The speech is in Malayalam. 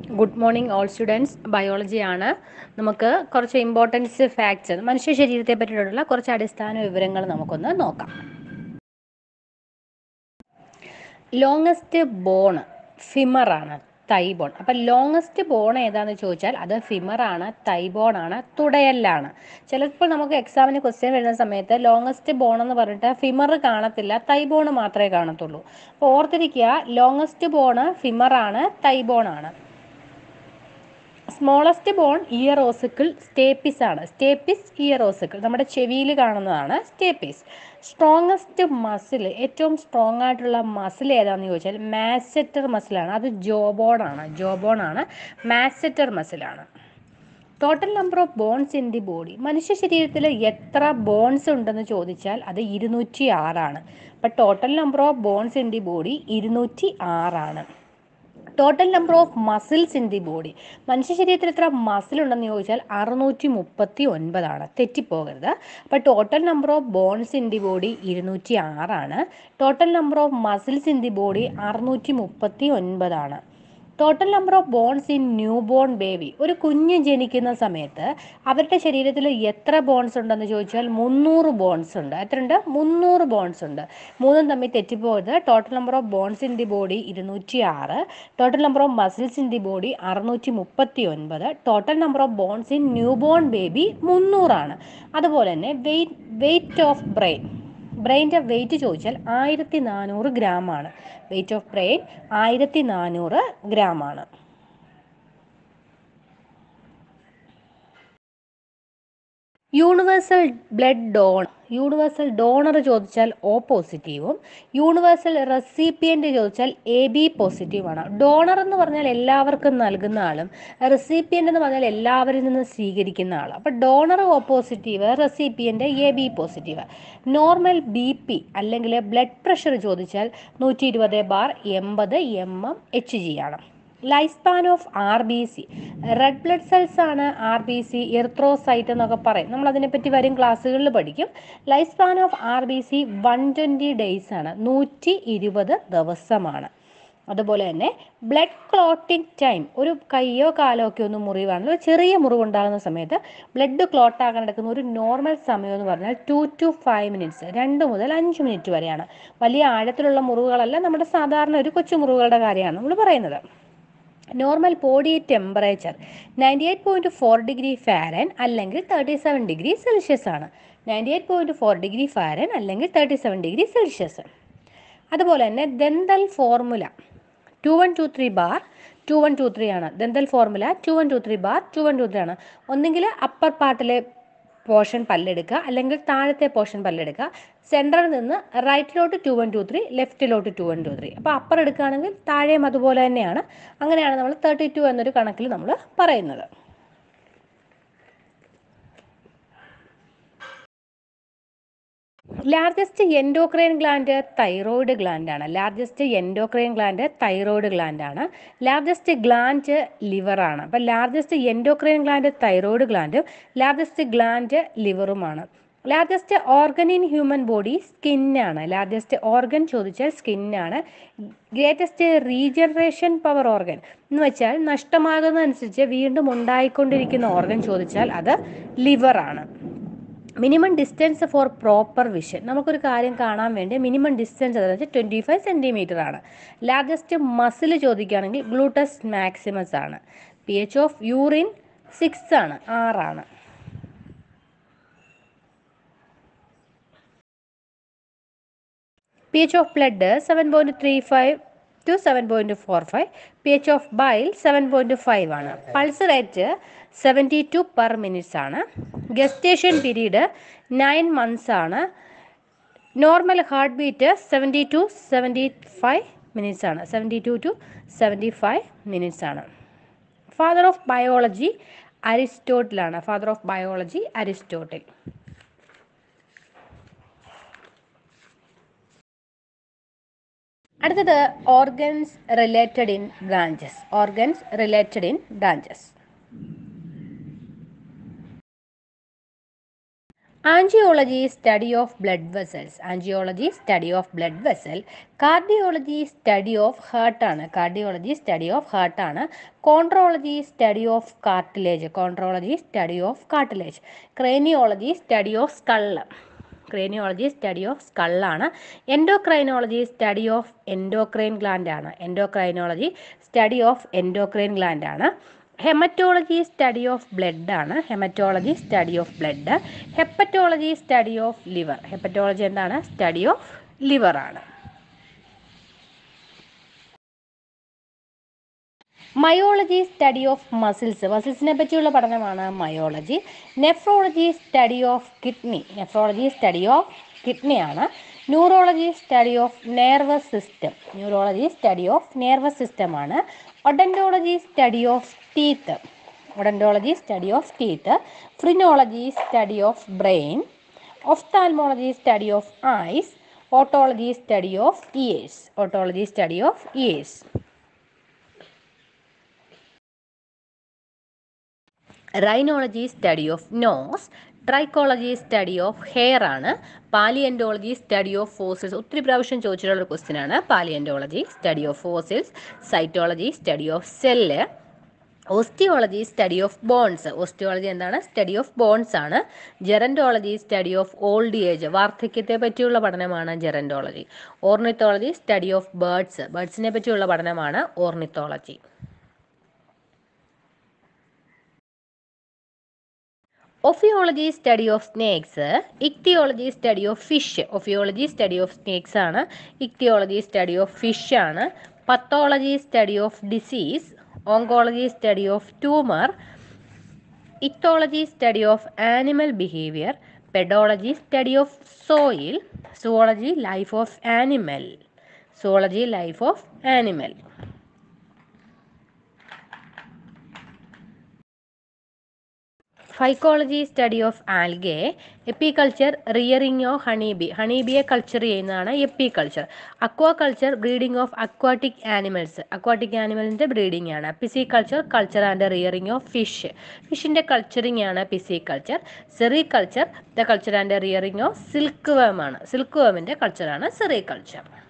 ഗുഡ് മോർണിംഗ് ഓൾ സ്റ്റുഡൻസ് ബയോളജിയാണ് നമുക്ക് കുറച്ച് ഇമ്പോർട്ടൻസ് ഫാക്ട്സ് മനുഷ്യ ശരീരത്തെ പറ്റിയിട്ടുള്ള കുറച്ച് അടിസ്ഥാന വിവരങ്ങൾ നമുക്കൊന്ന് നോക്കാം ലോങ്ങസ്റ്റ് ബോൺ ഫിമറാണ് തൈബോൺ അപ്പം ലോങ്ങസ്റ്റ് ബോൺ ഏതാണെന്ന് ചോദിച്ചാൽ അത് ഫിമറാണ് തൈബോൺ ആണ് തുടയല്ലാണ് ചിലപ്പോൾ നമുക്ക് എക്സാമിന് ക്വസ്റ്റ്യൻ വരുന്ന സമയത്ത് ലോങ്ങസ്റ്റ് ബോൺ എന്ന് പറഞ്ഞിട്ട് ഫിമർ കാണത്തില്ല തൈബോൺ മാത്രമേ കാണത്തുള്ളൂ അപ്പോൾ ഓർത്തിരിക്കുക ലോങ്ങസ്റ്റ് ബോണ് ഫിമറാണ് തൈബോൺ ആണ് smallest bone ear ossicle stapes ആണ് സ്റ്റേപ്പിസ് ഇയർ ഓസിക്കിൾ നമ്മുടെ ചെവിയിൽ കാണുന്നതാണ് സ്റ്റേപ്പിസ് സ്ട്രോങ്ങസ്റ്റ് മസിൽ ഏറ്റവും സ്ട്രോങ് ആയിട്ടുള്ള മസിൽ ഏതാണെന്ന് ചോദിച്ചാൽ മാസെറ്റർ മസിലാണ് അത് ജോബോൺ ആണ് ജോബോൺ ആണ് മാസെറ്റർ മസിലാണ് total number of bones in the body മനുഷ്യ ശരീരത്തിൽ എത്ര ബോൺസ് ഉണ്ടെന്ന് ചോദിച്ചാൽ അത് ഇരുന്നൂറ്റി ആറാണ് അപ്പം total number of bones in the body ഇരുന്നൂറ്റി ആറാണ് total number of muscles in the body മനുഷ്യ ശരീരത്തിൽ എത്ര മസിൽ ഉണ്ടെന്ന് ചോദിച്ചാൽ അറുന്നൂറ്റി മുപ്പത്തി ഒൻപതാണ് തെറ്റിപ്പോകരുത് അപ്പോൾ total number of bones in the body ഇരുന്നൂറ്റി ആറാണ് total number of muscles in the body അറുന്നൂറ്റി മുപ്പത്തി ഒൻപതാണ് total number of bones in newborn baby ഒരു കുഞ്ഞ് ജനിക്കുന്ന സമയത്ത് അവരുടെ ശരീരത്തിൽ എത്ര ബോൺസ് ഉണ്ടെന്ന് ചോദിച്ചാൽ മുന്നൂറ് ബോൺസ് ഉണ്ട് എത്രയുണ്ട് മുന്നൂറ് ബോൺസ് ഉണ്ട് മൂന്നും തമ്മിൽ തെറ്റിപ്പോയത് total number of bones in the body ഇരുന്നൂറ്റി ആറ് total number of muscles in the body അറുന്നൂറ്റി മുപ്പത്തി ഒൻപത് total number of bones in newborn baby മുന്നൂറാണ് അതുപോലെ തന്നെ വെയിറ്റ് വെയിറ്റ് ഓഫ് ബ്രെയിൻ ബ്രെയിൻ്റെ വെയിറ്റ് ചോദിച്ചാൽ ആയിരത്തി നാനൂറ് ഗ്രാം ആണ് വെയിറ്റ് ഓഫ് ബ്രെയിൻ ആയിരത്തി നാനൂറ് ഗ്രാം ആണ് universal blood don universal donor ചോദിച്ചാൽ ഓ പോസിറ്റീവും യൂണിവേഴ്സൽ റെസിപ്പിയൻ്റ് ചോദിച്ചാൽ എ ബി പോസിറ്റീവാണ് ഡോണർ എന്ന് പറഞ്ഞാൽ എല്ലാവർക്കും നൽകുന്ന ആളും റെസിപ്പിയൻ്റ് എന്ന് പറഞ്ഞാൽ എല്ലാവരിൽ നിന്ന് സ്വീകരിക്കുന്ന ആളും അപ്പോൾ donor O positive recipient A B positive normal B P അല്ലെങ്കിൽ ബ്ലഡ് പ്രഷർ ചോദിച്ചാൽ നൂറ്റി ഇരുപത് ബാർ എൺപത് എം എം എച്ച് ജി ആണ് life span of R B C red blood cells ആണ് ആർ ബി സി എർത്രോസൈറ്റ് എന്നൊക്കെ പറയും നമ്മൾ അതിനെപ്പറ്റി വരും ക്ലാസ്സുകളിൽ പഠിക്കും life span of R B C one twenty days ആണ് നൂറ്റി ഇരുപത് ദിവസമാണ് അതുപോലെ തന്നെ ബ്ലഡ് ക്ലോട്ടിംഗ് ടൈം ഒരു കയ്യോ കാലോ ഒക്കെ ഒന്ന് മുറിവാണെങ്കിൽ ചെറിയ മുറിവുണ്ടാകുന്ന സമയത്ത് ബ്ലഡ് ക്ലോട്ട് ആകാൻ നടക്കുന്ന ഒരു നോർമൽ സമയം എന്ന് പറഞ്ഞാൽ ടു ടു ഫൈവ് മിനിറ്റ്സ് രണ്ട് മുതൽ അഞ്ച് മിനിറ്റ് വരെയാണ് വലിയ ആഴത്തിലുള്ള മുറിവുകളല്ല നമ്മുടെ സാധാരണ ഒരു കൊച്ചു മുറിവുകളുടെ കാര്യമാണ് നമ്മൾ പറയുന്നത് normal body temperature ninety eight point four degree Fahrenheit അല്ലെങ്കിൽ തേർട്ടി സെവൻ ഡിഗ്രി സെൽഷ്യസ് ആണ് ninety eight point four degree Fahrenheit അല്ലെങ്കിൽ തേർട്ടി സെവൻ ഡിഗ്രി സെൽഷ്യസ് അതുപോലെ തന്നെ dental formula two one two three bar two one two three ആണ് dental formula two one two three bar two one two three ആണ് ഒന്നുകിൽ അപ്പർ പാർട്ടിലെ പോർഷൻ പല്ലെടുക്കുക അല്ലെങ്കിൽ താഴത്തെ പോർഷൻ പല്ലെടുക്കുക സെൻറ്ററിൽ നിന്ന് റൈറ്റിലോട്ട് ടു വൺ ടു ത്രീ ലെഫ്റ്റിലോട്ട് ടു വൺ ടു ത്രീ അപ്പോൾ അപ്പർ എടുക്കുകയാണെങ്കിൽ താഴെയും അതുപോലെ തന്നെയാണ് അങ്ങനെയാണ് നമ്മൾ തേർട്ടി ടു എന്നൊരു കണക്കിൽ നമ്മൾ പറയുന്നത് largest endocrine gland thyroid gland ആണ് largest endocrine gland thyroid gland ആണ് ലാർജസ്റ്റ് ഗ്ലാൻഡ് ലിവർ ആണ് അപ്പം ലാർജസ്റ്റ് എൻഡോക്രൈൻ ഗ്ലാൻഡ് തൈറോയിഡ് ഗ്ലാൻഡും ലാർജസ്റ്റ് ഗ്ലാൻഡ് ലിവറുമാണ് largest organ in human body സ്കിന്നാണ് ലാർജസ്റ്റ് ഓർഗൻ ചോദിച്ചാൽ സ്കിന്നാണ് ഗ്രേറ്റസ്റ്റ് റീജനറേഷൻ പവർ ഓർഗൻ എന്ന് വെച്ചാൽ നഷ്ടമാകുന്നതനുസരിച്ച് വീണ്ടും ഉണ്ടായിക്കൊണ്ടിരിക്കുന്ന ഓർഗൻ ചോദിച്ചാൽ അത് ലിവറാണ് minimum distance for proper vision നമുക്കൊരു കാര്യം കാണാൻ വേണ്ടി മിനിമം ഡിസ്റ്റൻസ് എന്ന് വെച്ചാൽ ട്വൻറ്റി ഫൈവ് സെൻറ്റിമീറ്റർ ആണ് ലാർജസ്റ്റ് മസിൽ ചോദിക്കുകയാണെങ്കിൽ ഗ്ലൂട്ടസ് മാക്സിമസ് ആണ് P H of urine six ആണ് ആറാണ് P H of blood seven point three five to seven point four five P H of bile seven point five ആണ് pulse rate seventy two per minutes ആണ് ഗസ്റ്റേഷൻ പീരീഡ് നയൻ മന്ത്സ് ആണ് normal heart beat seventy two seventy five minutes ആണ് seventy two to seventy five minutes ആണ് ഫാദർ ഓഫ് ബയോളജി അരിസ്റ്റോട്ടിലാണ് ഫാദർ ഓഫ് ബയോളജി അരിസ്റ്റോട്ടിൽ അടുത്തത് organs related in branches organs related in branches angiology study of blood vessels angiology study of blood vessel cardiology study of ഹാർട്ടാണ് കാർഡിയോളജി സ്റ്റഡി ഓഫ് ഹാർട്ടാണ് chondrology study of cartilage chondrology study of cartilage craniology study of skull craniology study of സ്കള്ളാണ് endocrinology study of endocrine gland ആണ് endocrinology study of endocrine gland ആണ് ഹെമറ്റോളജി സ്റ്റഡി ഓഫ് ബ്ലഡ് ആണ് haematology study of blood hepatology study of liver hepatology എന്താണ് സ്റ്റഡി ഓഫ് ലിവർ ആണ് മയോളജി സ്റ്റഡി ഓഫ് മസിൽസ് മസിൽസിനെ പറ്റിയുള്ള പഠനമാണ് myology nephrology study of kidney nephrology study of kidney ആണ് neurology study of nervous system neurology study of nervous system ആണ് odontology study of teeth odontology study of teeth phrenology study of brain ophthalmology study of eyes otology study of ears otology study of ears rhinology study of nose trichology study of hair ആണ് പാലിയൻറ്റോളജി സ്റ്റഡി ഓഫ് ഫോസിൽസ് ഒത്തിരി പ്രാവശ്യം ചോദിച്ചിട്ടുള്ള ക്വസ്റ്റ്യൻ ആണ് palaeontology study of fossils cytology study of cell osteology study of bones osteology എന്താണ് സ്റ്റഡി ഓഫ് ബോൺസ് ആണ് gerontology study of old age വാർദ്ധക്യത്തെ പറ്റിയുള്ള പഠനമാണ് gerontology ornithology study of birds ബേർഡ്സിനെ പറ്റിയുള്ള പഠനമാണ് ornithology ophiology study of snakes ichthyology study of fish ophiology study of snakes ആണ് ഇക്തിയോളജി സ്റ്റഡി ഓഫ് ഫിഷ് ആണ് pathology study of disease oncology study of tumour ethology study of animal behaviour pedology study of soil zoology life of animal zoology life of animal phycology study of algae apiculture rearing of honeybee ഹണീബിയെ കൾച്ചർ ചെയ്യുന്നതാണ് apiculture aquaculture breeding of aquatic animals aquatic ആനിമലിൻ്റെ ബ്രീഡിംഗ് ആണ് pisciculture culture and rearing of fish ഫിഷിൻ്റെ കൾച്ചറിംഗ് ആണ് pisciculture sericulture the culture and rearing of silkworm ആണ് സിൽക്ക് വേമിൻ്റെ കൾച്ചറാണ് സെറികൾച്ചർ